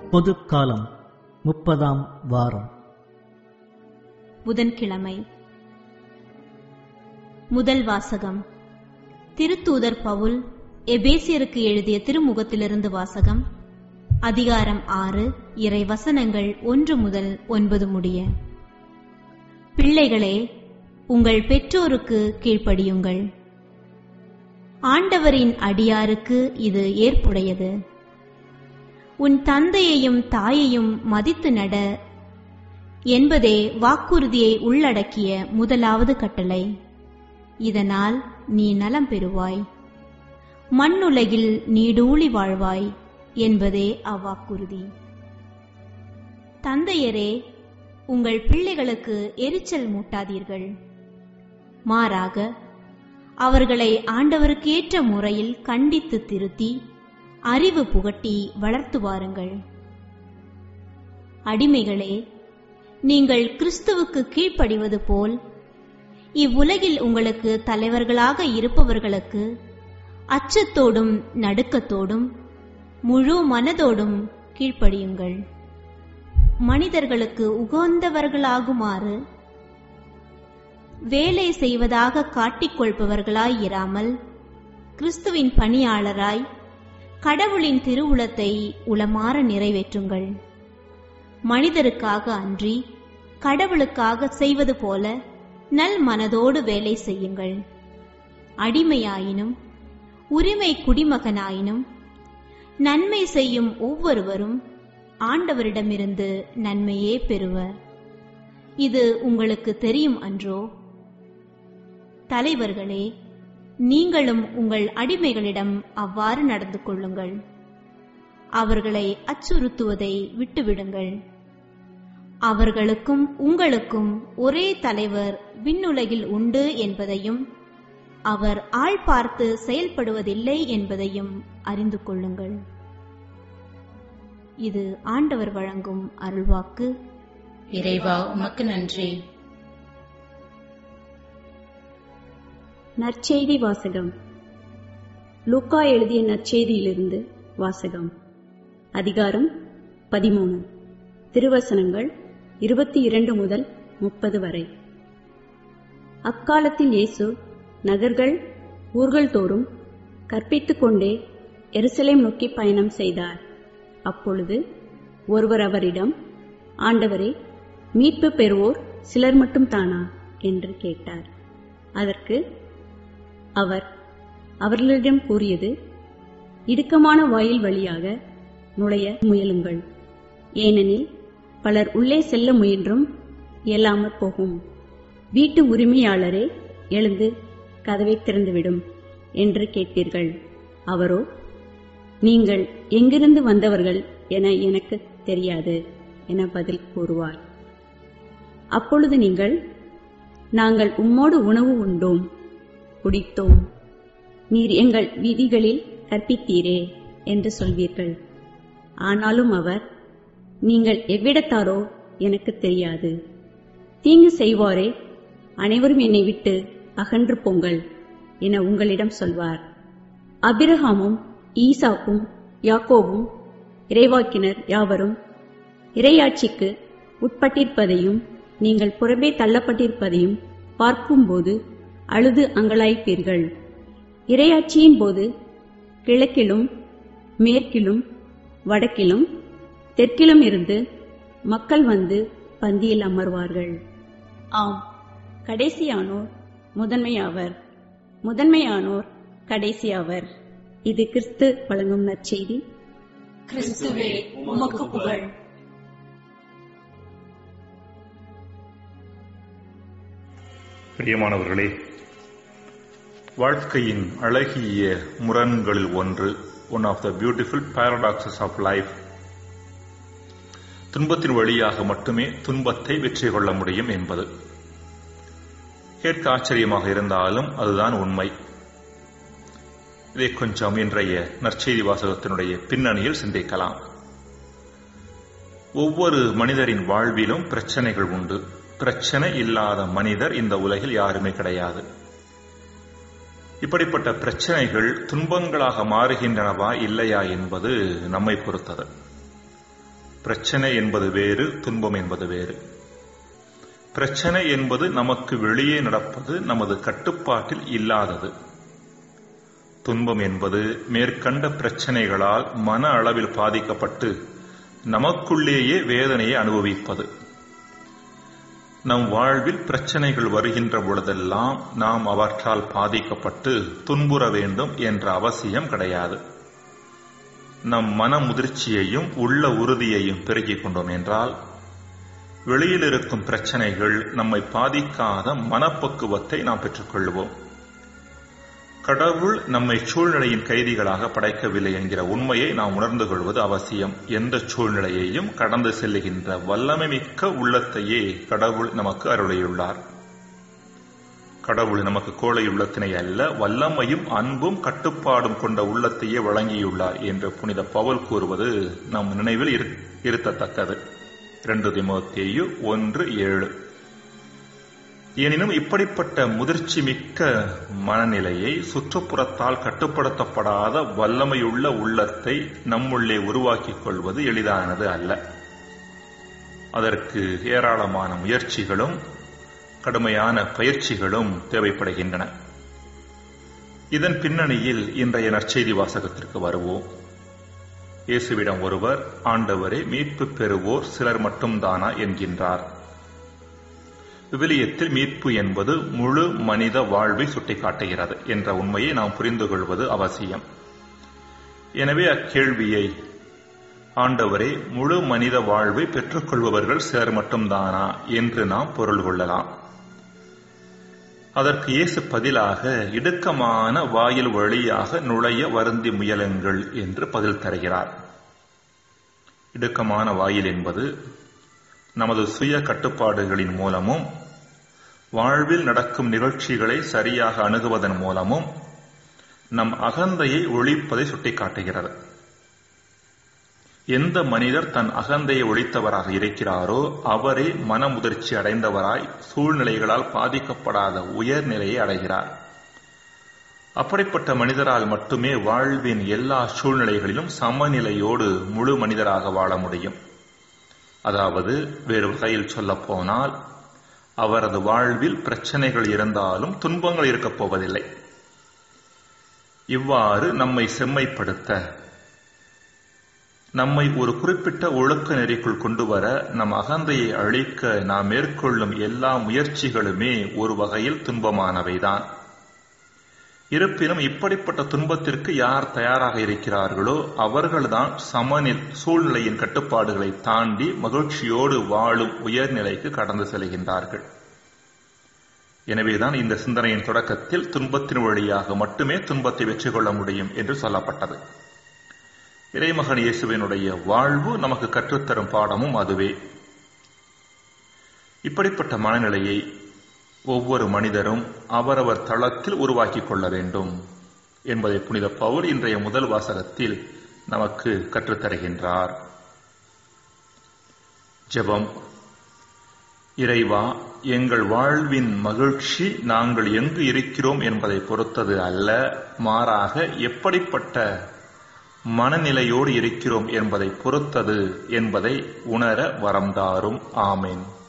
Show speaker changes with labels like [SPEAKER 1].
[SPEAKER 1] பொதுக்காலம் முப்பதாம் வாரம்
[SPEAKER 2] புதன்கிழமை முதல் வாசகம் திருத்தூதர் பவுல் எபேசியருக்கு எழுதிய திருமுகத்திலிருந்து வாசகம் அதிகாரம் ஆறு இறை வசனங்கள் ஒன்று முதல் ஒன்பது முடிய பிள்ளைகளே உங்கள் பெற்றோருக்கு கீழ்ப்படியுங்கள் ஆண்டவரின் அடியாருக்கு இது ஏற்புடையது உன் தந்தையையும் தாயையும் மதித்து நட என்பதே வாக்குறுதியை உள்ளடக்கிய முதலாவது கட்டளை இதனால் நீ நலம் பெறுவாய் மண்ணுலகில் நீடூழி வாழ்வாய் என்பதே அவ்வாக்குறுதி தந்தையரே உங்கள் பிள்ளைகளுக்கு எரிச்சல் மூட்டாதீர்கள் மாறாக அவர்களை ஆண்டவருக்கு ஏற்ற முறையில் கண்டித்து திருத்தி அறிவு புகட்டி வளர்த்து வாருங்கள் அடிமைகளே நீங்கள் கிறிஸ்துவுக்கு கீழ்ப்படிவது போல் இவ்வுலகில் உங்களுக்கு தலைவர்களாக இருப்பவர்களுக்கு அச்சத்தோடும் நடுக்கத்தோடும் முழு மனதோடும் கீழ்ப்படியுங்கள் மனிதர்களுக்கு உகந்தவர்களாகுமாறு வேலை செய்வதாக காட்டிக்கொள்பவர்களாய் இராமல் கிறிஸ்துவின் பணியாளராய் கடவுளின் திருவுளத்தை உளமாற நிறைவேற்றுங்கள் மனிதருக்காக அன்றி கடவுளுக்காக செய்வது போல நல் மனதோடு வேலை செய்யுங்கள் அடிமையாயினும் உரிமை குடிமகனாயினும் நன்மை செய்யும் ஒவ்வொருவரும் ஆண்டவரிடமிருந்து நன்மையே பெறுவர் இது உங்களுக்கு தெரியும் அன்றோ தலைவர்களே நீங்களும் உங்கள் அடிமைகளிடம் அவ்வாறு நடந்து கொள்ளுங்கள் அவர்களை அச்சுறுத்துவதை விட்டுவிடுங்கள் அவர்களுக்கும் உங்களுக்கும் ஒரே தலைவர் விண்ணுலகில் உண்டு என்பதையும் அவர் ஆள் பார்த்து செயல்படுவதில்லை என்பதையும் அறிந்து கொள்ளுங்கள் இது ஆண்டவர் வழங்கும் அருள்வாக்கு
[SPEAKER 3] இறைவா உமக்கு நன்றி
[SPEAKER 4] நற்செய்தி வாசகம் லூக்கா எழுதிய நற்செய்தியிலிருந்து வாசகம் அதிகாரம் பதிமூணு திருவசனங்கள் இருபத்தி இரண்டு முதல் முப்பது வரை அக்காலத்தில் இயேசு நகர்கள் ஊர்கள் தோறும் கற்பித்துக் கொண்டே எருசலேம் நோக்கி பயணம் செய்தார் அப்பொழுது ஒருவர் அவரிடம் ஆண்டவரே மீட்பு பெறுவோர் சிலர் மட்டும் தானா என்று கேட்டார் அதற்கு அவர் அவர்களிடம் கூறியது இடுக்கமான வாயில் வழியாக நுழைய முயலுங்கள் ஏனெனில் பலர் உள்ளே செல்ல முயன்றும் இயலாமற் போகும் வீட்டு உரிமையாளரே எழுந்து கதவை திறந்துவிடும் என்று கேட்பீர்கள் அவரோ நீங்கள் எங்கிருந்து வந்தவர்கள் என எனக்கு தெரியாது என பதில் கூறுவார் அப்பொழுது நீங்கள் நாங்கள் உம்மோடு உணவு உண்டோம் குடித்தோம் நீர் எங்கள் வீதிகளில் கற்பித்தீரே என்று சொல்வீர்கள் ஆனாலும் அவர் நீங்கள் எவ்விடத்தாரோ எனக்கு தெரியாது தீங்கு செய்வாரே அனைவரும் என்னை விட்டு அகன்று போங்கள் என உங்களிடம் சொல்வார் அபிரகாமும் ஈசாக்கும் யாக்கோவும் இறைவாக்கினர் யாவரும் இறையாட்சிக்கு உட்பட்டிருப்பதையும் நீங்கள் புறம்பே தள்ளப்பட்டிருப்பதையும் பார்க்கும்போது அழுது அங்கலாய்ப்பீர்கள் இரையாட்சியின் போது கிழக்கிலும் மேற்கிலும் வடக்கிலும் தெற்கிலும் இருந்து மக்கள் வந்து பந்தியில் அமர்வார்கள் ஆம் கடைசியானோர் முதன்மையாவர் முதன்மையானோர் கடைசியாவர் இது கிறிஸ்து வழங்கும் நற்செய்தி
[SPEAKER 3] கிறிஸ்துவே உமக்கு புகழ்
[SPEAKER 5] பிரியமானவர்களே வாழ்க்கையின் அழகிய முரண்களில் ஒன்று one of the beautiful paradoxes of life துன்பத்தின் வழியாக மட்டுமே துன்பத்தை வெற்றி கொள்ள முடியும் என்பது கேட்க ஆச்சரியமாக இருந்தாலும் அதுதான் உண்மை இதை கொஞ்சம் இன்றைய நற்செய்தி வாசகத்தினுடைய பின்னணியில் சிந்திக்கலாம் ஒவ்வொரு மனிதரின் வாழ்விலும் பிரச்சனைகள் உண்டு பிரச்சனை இல்லாத மனிதர் இந்த உலகில் யாருமே கிடையாது இப்படிப்பட்ட பிரச்சனைகள் துன்பங்களாக மாறுகின்றனவா இல்லையா என்பது நம்மை பொறுத்தது பிரச்சனை என்பது வேறு துன்பம் என்பது வேறு பிரச்சனை என்பது நமக்கு வெளியே நடப்பது நமது கட்டுப்பாட்டில் இல்லாதது துன்பம் என்பது மேற்கண்ட பிரச்சனைகளால் மன அளவில் பாதிக்கப்பட்டு நமக்குள்ளேயே வேதனையை அனுபவிப்பது நம் வாழ்வில் பிரச்சனைகள் வருகின்ற பொழுதெல்லாம் நாம் அவற்றால் பாதிக்கப்பட்டு துன்புற வேண்டும் என்ற அவசியம் கிடையாது நம் மன முதிர்ச்சியையும் உள்ள உறுதியையும் பெருக்கிக் கொண்டோம் என்றால் வெளியில் இருக்கும் பிரச்சனைகள் நம்மை பாதிக்காத மனப்பக்குவத்தை நாம் பெற்றுக்கொள்வோம் கடவுள் நம்மை சூழ்நிலையின் கைதிகளாக படைக்கவில்லை என்கிற உண்மையை நாம் உணர்ந்து கொள்வது அவசியம் எந்த சூழ்நிலையையும் கடந்து செல்லுகின்ற வல்லமை மிக்க உள்ளத்தையே கடவுள் நமக்கு அருளையுள்ளார் கடவுள் நமக்கு கோழை உள்ளத்தினை அல்ல வல்லமையும் அன்பும் கட்டுப்பாடும் கொண்ட உள்ளத்தையே வழங்கியுள்ளார் என்று புனித பவுல் கூறுவது நம் நினைவில் இருத்தத்தக்கது இரண்டு திமோத்தேயு ஒன்று ஏழு எனினும் இப்படிப்பட்ட முதிர்ச்சி மிக்க மனநிலையை சுற்றுப்புறத்தால் கட்டுப்படுத்தப்படாத வல்லமையுள்ள உள்ளத்தை நம்முள்ளே உருவாக்கிக் கொள்வது எளிதானது அல்ல அதற்கு ஏராளமான முயற்சிகளும் கடுமையான பயிற்சிகளும் தேவைப்படுகின்றன இதன் பின்னணியில் இன்றைய நற்செய்தி வாசகத்திற்கு வருவோம் இயேசுவிடம் ஒருவர் ஆண்டவரே மீட்பு பெறுவோர் சிலர் மட்டும்தானா என்கின்றார் விவிலியத்தில் மீட்பு என்பது முழு மனித வாழ்வை சுட்டிக்காட்டுகிறது என்ற உண்மையை நாம் புரிந்து கொள்வது அவசியம் எனவே அக்கேள்வியை ஆண்டவரே முழு மனித வாழ்வை பெற்றுக்கொள்பவர்கள் சிலர் மட்டும்தானா என்று நாம் பொருள் கொள்ளலாம் அதற்கு இயேசு பதிலாக இடுக்கமான வாயில் வழியாக நுழைய வருந்தி முயலுங்கள் என்று பதில் தருகிறார் இடுக்கமான வாயில் என்பது நமது சுய கட்டுப்பாடுகளின் மூலமும் வாழ்வில் நடக்கும் நிகழ்ச்சிகளை சரியாக அணுகுவதன் மூலமும் நம் அகந்தையை ஒழிப்பதை சுட்டிக்காட்டுகிறது எந்த மனிதர் தன் அகந்தையை ஒழித்தவராக இருக்கிறாரோ அவரே மனமுதிர்ச்சி அடைந்தவராய் சூழ்நிலைகளால் பாதிக்கப்படாத உயர்நிலையை அடைகிறார் அப்படிப்பட்ட மனிதரால் மட்டுமே வாழ்வின் எல்லா சூழ்நிலைகளிலும் சமநிலையோடு முழு மனிதராக வாழ முடியும் அதாவது வேறு வகையில் சொல்லப் போனால் அவரது வாழ்வில் பிரச்சனைகள் இருந்தாலும் துன்பங்கள் இருக்கப் போவதில்லை இவ்வாறு நம்மை செம்மைப்படுத்த நம்மை ஒரு குறிப்பிட்ட ஒழுக்க நெறிக்குள் கொண்டு வர நம் அகந்தையை அழிக்க நாம் மேற்கொள்ளும் எல்லா முயற்சிகளுமே ஒரு வகையில் துன்பமானவைதான் இருப்பினும் இப்படிப்பட்ட துன்பத்திற்கு யார் தயாராக இருக்கிறார்களோ அவர்கள்தான் சமநில் சூழ்நிலையின் கட்டுப்பாடுகளை தாண்டி மகிழ்ச்சியோடு வாழும் உயர்நிலைக்கு கடந்து செல்கின்றார்கள் எனவேதான் இந்த சிந்தனையின் தொடக்கத்தில் துன்பத்தின் வழியாக மட்டுமே துன்பத்தை வெற்றி கொள்ள முடியும் என்று சொல்லப்பட்டது இறைமகன் இயேசுவினுடைய வாழ்வு நமக்கு கற்றுத்தரும் பாடமும் அதுவே இப்படிப்பட்ட மனநிலையை ஒவ்வொரு மனிதரும் அவரவர் தளத்தில் உருவாக்கிக் கொள்ள வேண்டும் என்பதை புனித பவுல் இன்றைய முதல் வாசகத்தில் நமக்கு கற்றுத்தருகின்றார் ஜெபம் இறைவா எங்கள் வாழ்வின் மகிழ்ச்சி நாங்கள் எங்கு இருக்கிறோம் என்பதை பொறுத்தது அல்ல மாறாக எப்படிப்பட்ட மனநிலையோடு இருக்கிறோம் என்பதை பொறுத்தது என்பதை உணர வரம்தாரும் ஆமேன்